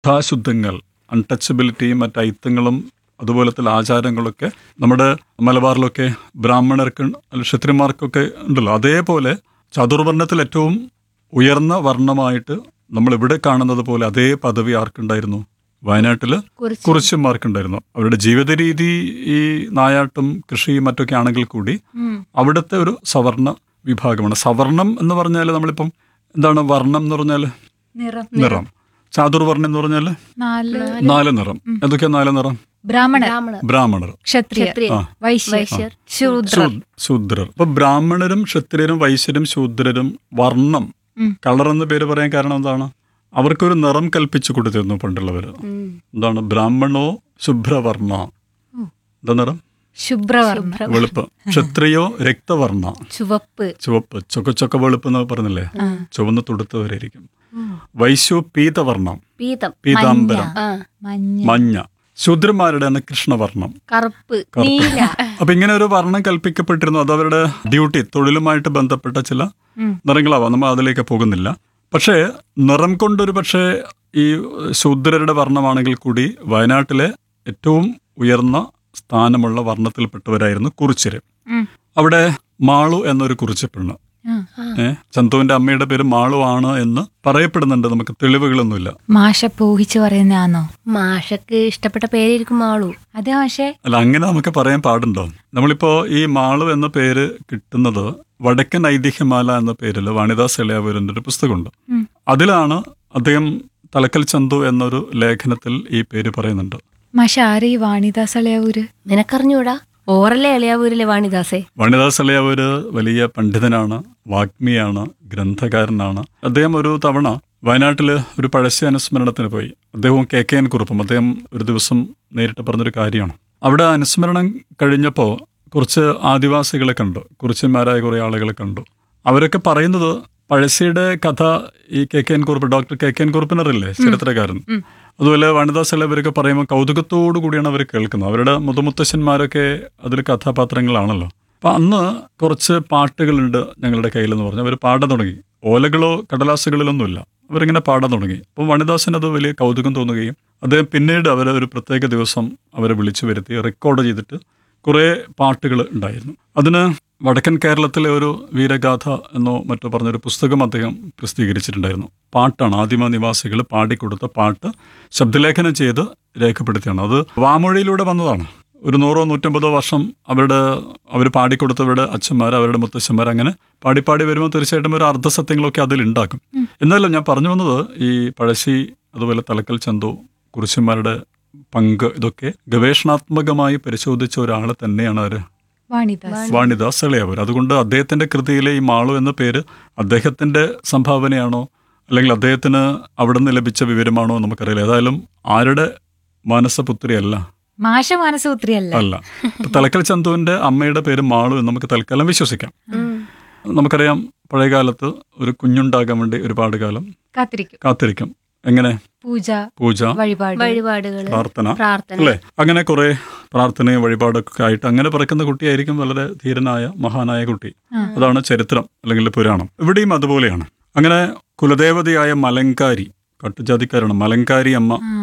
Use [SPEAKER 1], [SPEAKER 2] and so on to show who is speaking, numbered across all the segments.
[SPEAKER 1] ധാശുദ്ധങ്ങൾ അൺടച്ചബിലിറ്റിയും മറ്റ് ഐത്തങ്ങളും അതുപോലത്തെ ആചാരങ്ങളൊക്കെ നമ്മുടെ മലബാറിലൊക്കെ ബ്രാഹ്മണർക്ക് അല്ല ക്ഷത്രിയന്മാർക്കൊക്കെ ഉണ്ടല്ലോ അതേപോലെ ചതുർവർണ്ണത്തിൽ ഏറ്റവും ഉയർന്ന വർണ്ണമായിട്ട് നമ്മൾ ഇവിടെ കാണുന്നത് പോലെ അതേ പദവി ആർക്കുണ്ടായിരുന്നു വയനാട്ടിൽ
[SPEAKER 2] കുറിച്ച്
[SPEAKER 1] കുറിച്യന്മാർക്കുണ്ടായിരുന്നു അവരുടെ ജീവിത രീതി ഈ നായാട്ടും കൃഷിയും മറ്റൊക്കെ ആണെങ്കിൽ കൂടി
[SPEAKER 3] ഉം.
[SPEAKER 1] അവിടുത്തെ ഒരു സവർണ വിഭാഗമാണ് സവർണം എന്ന് പറഞ്ഞാൽ നമ്മളിപ്പം എന്താണ് വർണ്ണം എന്ന് പറഞ്ഞാൽ
[SPEAKER 3] നിറം
[SPEAKER 1] നിറം ചാതുർവർണ്ണം എന്ന് പറഞ്ഞാൽ
[SPEAKER 3] നാല്
[SPEAKER 1] നാല് നിറം എന്തൊക്കെയാ നാല് നിറം
[SPEAKER 3] ബ്രാഹ്മണർ
[SPEAKER 2] ബ്രാഹ്മണർ
[SPEAKER 1] ബ്രാഹ്മണർ
[SPEAKER 3] ക്ഷത്രിയർ
[SPEAKER 2] ക്ഷത്രിയർ
[SPEAKER 1] ആ.
[SPEAKER 3] വൈശ്യർ
[SPEAKER 2] വൈശ്യർ
[SPEAKER 3] ശൂദ്രർ
[SPEAKER 1] ശൂ- ശൂദ്രർ അപ്പൊ ബ്രാഹ്മണരും ക്ഷത്രിയരും വൈശ്യരും ശൂദ്രരും വർണ്ണം
[SPEAKER 3] ഉം.
[SPEAKER 1] കളർ എന്ന പേര് പറയാൻ കാരണം എന്താണ് അവർക്കൊരു നിറം കൽപ്പിച്ചു കൊടുത്തിരുന്നു പണ്ടുള്ളവര്
[SPEAKER 2] ഉം.
[SPEAKER 1] എന്താണ് ബ്രാഹ്മണോ ശുഭ്രവർണ്ണ എന്താ നിറം
[SPEAKER 3] ശുഭ്രവർണ്ണ
[SPEAKER 1] വെളുപ്പ് ക്ഷത്രിയോ രക്തവർണ്ണ
[SPEAKER 3] ചുവപ്പ്
[SPEAKER 1] ചുവപ്പ് ചൊക്ക ചൊക്ക വെളുപ്പ് എന്ന് പറഞ്ഞില്ലേ ചുവന്ന് തുടുത്തവരായിരിക്കും വൈശ്യു പീതവർണ്ണം
[SPEAKER 2] പീതം
[SPEAKER 1] പീതാംബരം
[SPEAKER 2] ആ
[SPEAKER 3] മഞ്ഞ
[SPEAKER 1] മഞ്ഞ ശൂദ്രന്മാരുടെ ആണ് കൃഷ്ണവർണ്ണം
[SPEAKER 2] കറുപ്പ്
[SPEAKER 1] കറുപ്പ്.
[SPEAKER 2] നീല
[SPEAKER 1] അപ്പൊ ഇങ്ങനെ ഒരു വർണ്ണം കൽപ്പിക്കപ്പെട്ടിരുന്നു അത് അവരുടെ ഡ്യൂട്ടി തൊഴിലുമായിട്ട് ബന്ധപ്പെട്ട ചില
[SPEAKER 3] ഉം.
[SPEAKER 1] നിറങ്ങളാവാം നമ്മൾ അതിലേക്ക് പോകുന്നില്ല പക്ഷേ നിറം കൊണ്ടൊരു പക്ഷേ ഈ ശൂദ്രരുടെ വർണ്ണമാണെങ്കിൽ കൂടി വയനാട്ടിലെ ഏറ്റവും ഉയർന്ന സ്ഥാനമുള്ള വർണ്ണത്തിൽപ്പെട്ടവരായിരുന്നു കുറിച്യര്
[SPEAKER 3] ഉം.
[SPEAKER 1] അവിടെ മാളു എന്നൊരു കുറിച്യപ്പെണ്ണ്
[SPEAKER 3] ആ.
[SPEAKER 1] ഏ ചന്തുവിന്റെ അമ്മയുടെ പേര് മാളു ആണ് എന്ന് പറയപ്പെടുന്നുണ്ട് നമുക്ക് തെളിവുകളൊന്നുമില്ല
[SPEAKER 3] മാഷ പൂഹിച്ച് പറയുന്നതാണോ
[SPEAKER 2] മാഷക്ക് ഇഷ്ടപ്പെട്ട പേരായിരിക്കും ആളു
[SPEAKER 3] അതെ മാഷേ
[SPEAKER 1] അല്ല അങ്ങനെ നമുക്ക് പറയാൻ പാടുണ്ടോ നമ്മളിപ്പോ ഈ മാളു എന്ന പേര് കിട്ടുന്നത് വടക്കൻ ഐതിഹ്യമാല എന്ന പേരിൽ വാണിദാസ് എളയാവൂരിന്റെ ഒരു പുസ്തകമുണ്ട്
[SPEAKER 3] ഉം.
[SPEAKER 1] അതിലാണ് അദ്ദേഹം തലക്കൽ ചന്തു എന്നൊരു ലേഖനത്തിൽ ഈ പേര് പറയുന്നുണ്ട്
[SPEAKER 3] മാഷ ആര് ഈ വാണിദാസ് അളയാവൂര്
[SPEAKER 2] നിനക്കറിഞ്ഞൂടാ ഓറല്ലേ എളയാവൂരിലെ വാണിദാസേ
[SPEAKER 1] വാണിദാസ് എളയാവൂര് വലിയ പണ്ഡിതനാണ് വാഗ്മിയാണ് ഗ്രന്ഥകാരനാണ് അദ്ദേഹം ഒരു തവണ വയനാട്ടിൽ ഒരു പഴശ്ശി അനുസ്മരണത്തിന് പോയി അദ്ദേഹവും കെ കെ എൻ കുറുപ്പും അദ്ദേഹം ഒരു ദിവസം നേരിട്ട് പറഞ്ഞൊരു കാര്യമാണ് അവിടെ അനുസ്മരണം കഴിഞ്ഞപ്പോൾ കുറച്ച് ആദിവാസികളെ കണ്ടു കുറിച്യന്മാരായ കുറേ ആളുകളെ കണ്ടു അവരൊക്കെ പറയുന്നത് പഴശ്ശിയുടെ കഥ ഈ K K N Kurup doctor K K N കുറുപ്പിനറില്ലേ ചരിത്രകാരൻ അതുപോലെ വനിതാസല ഇവരൊക്കെ പറയുമ്പോൾ കൗതുകത്തോടു കൂടിയാണ് അവർ കേൾക്കുന്നത് അവരുടെ മുതുമുത്തശ്ശന്മാരൊക്കെ അതിൽ കഥാപാത്രങ്ങളാണല്ലോ അപ്പൊ അന്ന് കുറച്ച് പാട്ടുകളുണ്ട് ഞങ്ങളുടെ കയ്യിലെന്ന് പറഞ്ഞു അവർ പാടാൻ തുടങ്ങി ഓലകളോ കടലാസുകളിലൊന്നുമില്ല അവരിങ്ങനെ പാടാൻ തുടങ്ങി അപ്പം വനിദാസന് അത് വലിയ കൗതുകം തോന്നുകയും അദ്ദേഹം പിന്നീട് അവരെ ഒരു പ്രത്യേക ദിവസം അവരെ വിളിച്ചു വരുത്തി റെക്കോർഡ് ചെയ്തിട്ട് കുറേ പാട്ടുകൾ ഉണ്ടായിരുന്നു അതിന് വടക്കൻ കേരളത്തിലെ ഒരു വീരഗാഥ എന്നോ മറ്റോ പറഞ്ഞൊരു പുസ്തകം അദ്ദേഹം പ്രസിദ്ധീകരിച്ചിട്ടുണ്ടായിരുന്നു പാട്ടാണ് ആദിമ നിവാസികൾ പാടിക്കൊടുത്ത പാട്ട് ശബ്ദലേഖനം ചെയ്ത് രേഖപ്പെടുത്തിയാണ് അത് വാമൊഴിയിലൂടെ വന്നതാണ് ഒരു നൂറോ നൂറ്റമ്പതോ വർഷം അവരുടെ അവർ പാടിക്കൊടുത്തവരുടെ അച്ഛന്മാർ അവരുടെ മുത്തശ്ശന്മാർ അങ്ങനെ പാടി പാടി വരുമ്പോൾ തീർച്ചയായിട്ടും ഒരു അർദ്ധസത്യങ്ങളൊക്കെ അതിൽ ഉണ്ടാക്കും എന്നാലും ഞാൻ പറഞ്ഞു വന്നത് ഈ പഴശ്ശി അതുപോലെ തലക്കൽ ചന്തു കുറിശന്മാരുടെ പങ്ക് ഇതൊക്കെ ഗവേഷണാത്മകമായി പരിശോധിച്ച ഒരാൾ തന്നെയാണ് അവർ
[SPEAKER 3] വാണിദാസ്
[SPEAKER 1] വാണിദാസ് ഇളയവർ അതുകൊണ്ട് അദ്ദേഹത്തിന്റെ കൃതിയിലെ ഈ മാളു എന്ന പേര് അദ്ദേഹത്തിന്റെ സംഭാവനയാണോ അല്ലെങ്കിൽ അദ്ദേഹത്തിന് അവിടെ നിന്ന് ലഭിച്ച വിവരമാണോ എന്ന് നമുക്കറിയില്ല ഏതായാലും ആരുടെ മാനസപുത്രിയല്ല
[SPEAKER 3] മാഷ മാനസപുത്രിയല്ല
[SPEAKER 1] അല്ല ഇപ്പൊ തലക്കൽ ചന്തുവിന്റെ അമ്മയുടെ പേര് മാളു എന്ന് നമുക്ക് തൽക്കാലം വിശ്വസിക്കാം നമുക്കറിയാം പഴയകാലത്ത് ഒരു കുഞ്ഞുണ്ടാകാൻ വേണ്ടി ഒരുപാട് കാലം
[SPEAKER 3] കാത്തിരിക്കും
[SPEAKER 1] കാത്തിരിക്കും എങ്ങനെ
[SPEAKER 3] പൂജ
[SPEAKER 1] പൂജ
[SPEAKER 3] വഴിപാട്
[SPEAKER 2] വഴിപാടുകള്
[SPEAKER 1] പ്രാർത്ഥന
[SPEAKER 2] പ്രാർത്ഥന
[SPEAKER 1] അല്ലേ അങ്ങനെ കുറെ പ്രാർത്ഥനയും വഴിപാടൊക്കെ ആയിട്ട് അങ്ങനെ പിറക്കുന്ന കുട്ടിയായിരിക്കും വളരെ ധീരനായ മഹാനായ കുട്ടി
[SPEAKER 3] ആ.
[SPEAKER 1] അതാണ് ചരിത്രം അല്ലെങ്കിൽ പുരാണം ഇവിടെയും അതുപോലെയാണ് അങ്ങനെ കുലദേവതയായ മലങ്കാരി കട്ടുജാതിക്കാരാണ് മലങ്കാരി അമ്മ
[SPEAKER 3] ആ.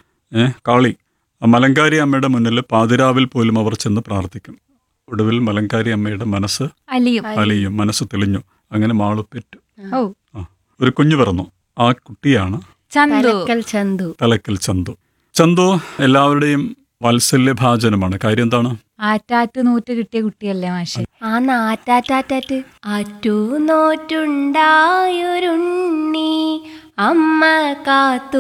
[SPEAKER 1] ഏ കാളി ആ മലങ്കാരി അമ്മയുടെ മുന്നിൽ പാതിരാവിൽ പോലും അവർ ചെന്ന് പ്രാർത്ഥിക്കും ഒടുവിൽ മലങ്കാരി അമ്മയുടെ മനസ്സ്
[SPEAKER 3] അലിയും
[SPEAKER 1] അലിയും മനസ്സ് തെളിഞ്ഞു അങ്ങനെ മാളു പെറ്റു
[SPEAKER 3] ഓ
[SPEAKER 1] ആ ഒരു കുഞ്ഞു പിറന്നു ആ കുട്ടിയാണ്
[SPEAKER 3] ചന്തു
[SPEAKER 2] തലക്കൽ ചന്തു
[SPEAKER 1] തലക്കൽ ചന്തു ചന്തു എല്ലാവരുടെയും വാത്സല്യഭാജനമാണ് കാര്യം എന്താണ്
[SPEAKER 3] ആറ്റാറ്റ് നൂറ്റ് കിട്ടിയ കുട്ടിയല്ലേ മാഷെ
[SPEAKER 2] ആ നാറ്റാറ്റാറ്റാറ്റ് ആറ്റു നോറ്റുണ്ടായൊരുണ്ണി അമ്മ കാത്തു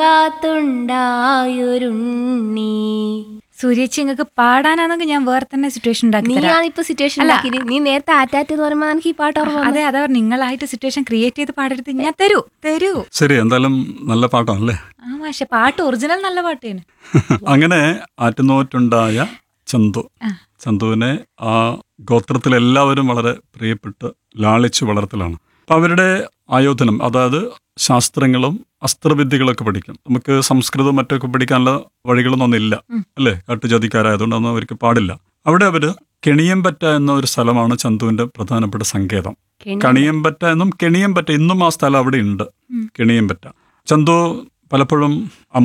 [SPEAKER 2] കാത്തുണ്ടായൊരുണ്ണി
[SPEAKER 3] സൂര്യേച്ചി നിങ്ങൾക്ക് പാടാനാണെങ്കിൽ ഞാൻ വേറെ തന്നെ സിറ്റുവേഷൻ ഉണ്ടാക്കി തരാം
[SPEAKER 2] നീയാണിപ്പോ സിറ്റുവേഷൻ
[SPEAKER 3] അല്ല.
[SPEAKER 2] നീ നേരത്തെ ആറ്റാറ്റ് എന്ന് പറയുമ്പോ എനിക്ക് ഈ പാട്ട് ഓർമ്മ വന്നു.
[SPEAKER 3] അതെ അതാ നിങ്ങളായിട്ട് സിറ്റുവേഷൻ ക്രിയേറ്റ് ചെയ്ത് പാടരുത് ഞാൻ തരൂ തരൂ
[SPEAKER 1] ശരി എന്തായാലും നല്ല പാട്ടാണല്ലേ
[SPEAKER 3] ആ മാഷെ പാട്ട് ഒറിജിനൽ നല്ല പാട്ടേന്
[SPEAKER 1] അങ്ങനെ ആറ്റുനോറ്റുണ്ടായ ചന്തു
[SPEAKER 3] ആ.
[SPEAKER 1] ചന്തുവിനെ ആ ഗോത്രത്തിൽ എല്ലാവരും വളരെ പ്രിയപ്പെട്ട് ലാളിച്ചു വളർത്തലാണ് അപ്പൊ അവരുടെ ആയോധനം അതായത് ശാസ്ത്രങ്ങളും അസ്ത്രവിദ്യകളൊക്കെ പഠിക്കും നമുക്ക് സംസ്കൃതവും മറ്റൊക്കെ പഠിക്കാനുള്ള വഴികളൊന്നും ഇല്ല
[SPEAKER 3] ഉം.
[SPEAKER 1] അല്ലേ കാട്ടുജാതിക്കാരായതുകൊണ്ട് അതൊന്നും അവർക്ക് പാടില്ല അവിടെ അവര് കെണിയമ്പറ്റ എന്ന ഒരു സ്ഥലമാണ് ചന്തുവിന്റെ പ്രധാനപ്പെട്ട സങ്കേതം
[SPEAKER 2] കെണി.
[SPEAKER 1] കണിയമ്പറ്റ എന്നും കെണിയമ്പറ്റ ഇന്നും ആ സ്ഥലം അവിടെ ഉണ്ട്
[SPEAKER 3] ഉം.
[SPEAKER 1] കെണിയമ്പറ്റ ചന്തു പലപ്പോഴും